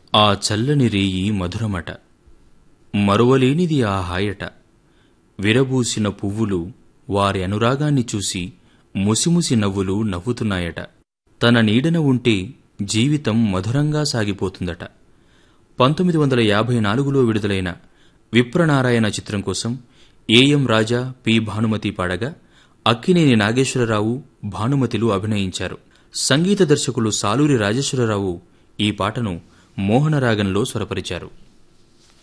ఆ చల్లని రేయి మధురమట మరువలేనిది ఆ హాయట విరబూసిన పువ్వులు వారి అనురాగాన్ని చూసి ముసిముసి నవ్వులు నవ్వుతున్నాయట తన నీడన ఉంటే జీవితం మధురంగా సాగిపోతుందట పంతొమ్మిది వందల యాభై నాలుగులో విడుదలైన విప్రనారాయణ చిత్రం కోసం ఏఎం రాజా పి భానుమతి పాడగా అక్కినేని నాగేశ్వరరావు భానుమతిలు అభినయించారు సంగీత దర్శకులు సాలూరి రాజేశ్వరరావు ఈ పాటను మోహనరాగంలో స్వరపరిచారు